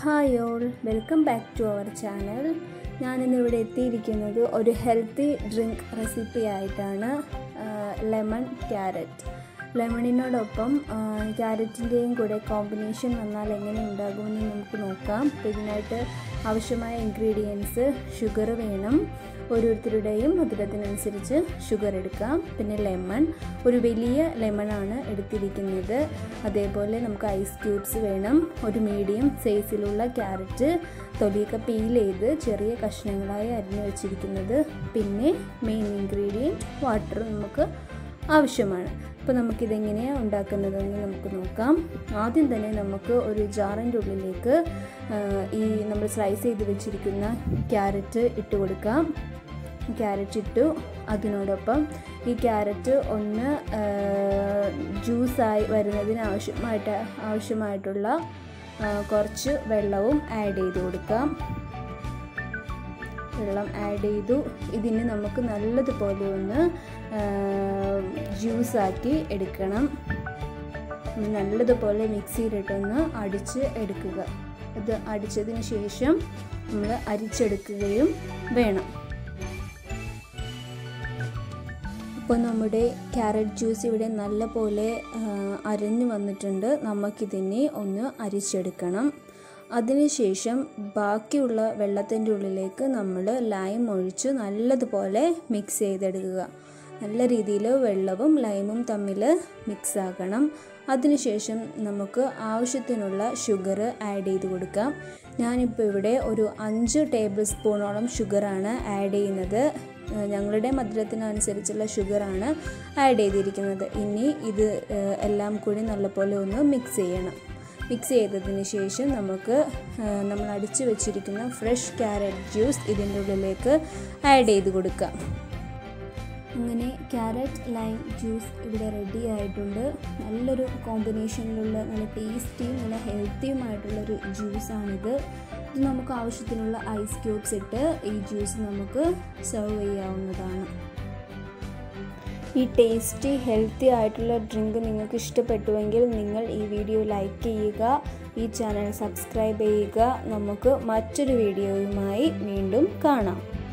hi all welcome back to our channel ഞാനിന്ന് ഇവിടെ എത്തിയിരിക്കുന്നത് ഒരു ഹെൽത്തി ഡ്രിങ്ക് റെസിപ്പി ആയിട്ടാണ് ലെമൺ ക്യാരറ്റ് ലെമണിനോടൊപ്പം ക്യാരറ്റിൻ്റെയും കൂടെ കോമ്പിനേഷൻ വന്നാൽ എങ്ങനെ ഉണ്ടാകുമെന്ന് നമുക്ക് നോക്കാം അപ്പോൾ ഇതിനായിട്ട് ആവശ്യമായ ഇൻഗ്രീഡിയൻസ് ഷുഗർ വേണം ഓരോരുത്തരുടെയും മധുരത്തിനനുസരിച്ച് ഷുഗർ എടുക്കാം പിന്നെ ലെമൺ ഒരു വലിയ ലെമണാണ് എടുത്തിരിക്കുന്നത് അതേപോലെ നമുക്ക് ഐസ് ക്യൂബ്സ് വേണം ഒരു മീഡിയം സൈസിലുള്ള ക്യാരറ്റ് തൊലിയൊക്കെ പീൽ ചെയ്ത് ചെറിയ കഷ്ണങ്ങളായി അരിഞ്ഞു വെച്ചിരിക്കുന്നത് പിന്നെ മെയിൻ ഇൻഗ്രീഡിയൻറ്റ് വാട്ടർ നമുക്ക് ആവശ്യമാണ് അപ്പോൾ നമുക്കിതെങ്ങനെയാണ് ഉണ്ടാക്കുന്നതെന്ന് നമുക്ക് നോക്കാം ആദ്യം തന്നെ നമുക്ക് ഒരു ജാറിൻ്റെ ഉള്ളിലേക്ക് ഈ നമ്മൾ സ്ലൈസ് ചെയ്ത് വെച്ചിരിക്കുന്ന ക്യാരറ്റ് ഇട്ട് കൊടുക്കാം ക്യാരറ്റ് ഇട്ടു അതിനോടൊപ്പം ഈ ക്യാരറ്റ് ഒന്ന് ജ്യൂസായി വരുന്നതിന് ആവശ്യമായിട്ട് ആവശ്യമായിട്ടുള്ള കുറച്ച് വെള്ളവും ആഡ് ചെയ്ത് കൊടുക്കാം വെള്ളം ആഡ് ചെയ്തു ഇതിന് നമുക്ക് നല്ലതുപോലെ ഒന്ന് ജ്യൂസാക്കി എടുക്കണം നല്ലതുപോലെ മിക്സിയിലിട്ടൊന്ന് അടിച്ച് എടുക്കുക അത് അടിച്ചതിന് ശേഷം നമ്മൾ അരിച്ചെടുക്കുകയും വേണം അപ്പോൾ നമ്മുടെ ക്യാരറ്റ് ജ്യൂസ് ഇവിടെ നല്ല പോലെ അരഞ്ഞു വന്നിട്ടുണ്ട് നമുക്കിതിനെ ഒന്ന് അരിച്ചെടുക്കണം അതിനുശേഷം ബാക്കിയുള്ള വെള്ളത്തിൻ്റെ ഉള്ളിലേക്ക് നമ്മൾ ലൈം ഒഴിച്ച് നല്ലതുപോലെ മിക്സ് ചെയ്തെടുക്കുക നല്ല രീതിയിൽ വെള്ളവും ലൈമും തമ്മിൽ മിക്സ് ആക്കണം അതിനുശേഷം നമുക്ക് ആവശ്യത്തിനുള്ള ഷുഗർ ആഡ് ചെയ്ത് കൊടുക്കാം ഞാനിപ്പോൾ ഇവിടെ ഒരു അഞ്ച് ടേബിൾ സ്പൂണോളം ഷുഗറാണ് ആഡ് ചെയ്യുന്നത് ഞങ്ങളുടെ മധുരത്തിനനുസരിച്ചുള്ള ഷുഗറാണ് ആഡ് ചെയ്തിരിക്കുന്നത് ഇനി ഇത് എല്ലാം കൂടി നല്ലപോലെ ഒന്ന് മിക്സ് ചെയ്യണം മിക്സ് ചെയ്തതിന് ശേഷം നമുക്ക് നമ്മൾ അടിച്ചു വെച്ചിരിക്കുന്ന ഫ്രഷ് ക്യാരറ്റ് ജ്യൂസ് ഇതിൻ്റെ ഉള്ളിലേക്ക് ആഡ് ചെയ്ത് കൊടുക്കാം അങ്ങനെ ക്യാരറ്റ് ലൈം ജ്യൂസ് ഇവിടെ റെഡി ആയിട്ടുണ്ട് നല്ലൊരു കോമ്പിനേഷനിലുള്ള നല്ല ടേസ്റ്റിയും നല്ല ഹെൽത്തിയുമായിട്ടുള്ളൊരു ജ്യൂസാണിത് ഇത് നമുക്ക് ആവശ്യത്തിനുള്ള ഐസ് ക്യൂബ്സ് ഇട്ട് ഈ ജ്യൂസ് നമുക്ക് സെർവ് ചെയ്യാവുന്നതാണ് ഈ ടേസ്റ്റി ഹെൽത്തി ആയിട്ടുള്ള ഡ്രിങ്ക് നിങ്ങൾക്ക് ഇഷ്ടപ്പെട്ടുവെങ്കിൽ നിങ്ങൾ ഈ വീഡിയോ ലൈക്ക് ചെയ്യുക ഈ ചാനൽ സബ്സ്ക്രൈബ് ചെയ്യുക നമുക്ക് മറ്റൊരു വീഡിയോയുമായി വീണ്ടും കാണാം